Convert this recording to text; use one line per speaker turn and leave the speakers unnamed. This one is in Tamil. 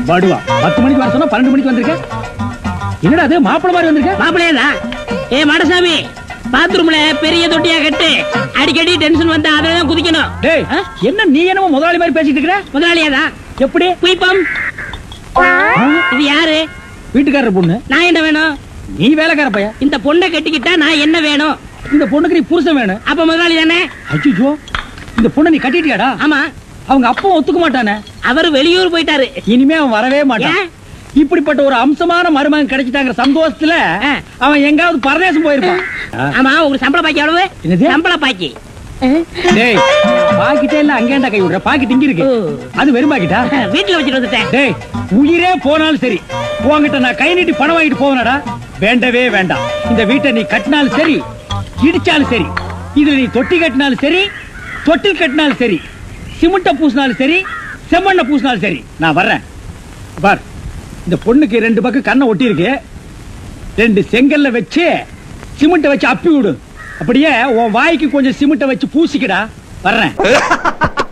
படுவா பத்து மணிக்கு வர சொன்னா பன்னெண்டு மணிக்கு வந்திருக்க என்னடா அது மாப்பிள மாதிரி வந்திருக்க
மாப்பிள்ளையதா ஏ மாடசாமி பாத்ரூம்ல பெரிய தொட்டியா கட்டு அடிக்கடி டென்ஷன் வந்தா அதுல தான் குதிக்கணும்
டேய்
ஆ?
என்ன நீ என்னமோ முதலாளி மாதிரி பேசிட்டு இருக்கிற
முதலாளியாதா
எப்படி
குயிப்பம்
ஆ?
இது யாரு
வீட்டுக்காரர் பொண்ணு
நான் என்ன வேணும்
நீ வேலைக்கார பையன்
இந்த பொண்ணை கட்டிக்கிட்டா நான் என்ன வேணும்
இந்த பொண்ணுக்கு நீ புருஷன் வேணும்
அப்ப முதலாளி தானே
அச்சுச்சோ இந்த பொண்ணை நீ கட்டிட்டியாடா
ஆமா
அவங்க அப்பா ஒத்துக்க மாட்டானே
அவர் வெளியூர் போயிட்டாரு
இனிமே அவன் வரவே மாட்டான்
ஏன்?
இப்படிப்பட்ட ஒரு அம்சமான மருமகன் கிடைச்சிட்டாங்கிற சந்தோஷத்துல
ஆ.
அவன் எங்காவது பரதேசம் போயிருப்பான்
ஆமா ஒரு சம்பள பாக்கி எவ்வளவு
என்னது?
சம்பள பாக்கி
டேய் பாக்கிட்டே இல்ல அங்கேண்டா கை விடுற பாக்கிட்டு இங்க இருக்கு
ஓ.
அது வெறும் பாக்கிட்டா
வீட்டுல வச்சுட்டு வந்துட்டேன்
டேய் உயிரே போனாலும் சரி உன்கிட்ட நான் கை நீட்டி பணம் வாங்கிட்டு போவனடா வேண்டவே வேண்டாம் இந்த வீட்டை நீ கட்டினாலும் சரி இடிச்சாலும் சரி இதுல நீ தொட்டி கட்டினாலும் சரி தொட்டில் கட்டினாலும் சரி சிமெண்ட பூசினாலும் சரி செம்மண்ண பூசினாலும் சரி நான் வர்றேன் பார் இந்த பொண்ணுக்கு ரெண்டு பக்கம் கண்ணை ஒட்டி இருக்கு ரெண்டு செங்கல்ல வச்சு சிமெண்ட்டை வச்சு அப்பி விடு அப்படியே உன் வாய்க்கு கொஞ்சம் சிமெண்ட்டை வச்சு பூசிக்கடா வர்றேன்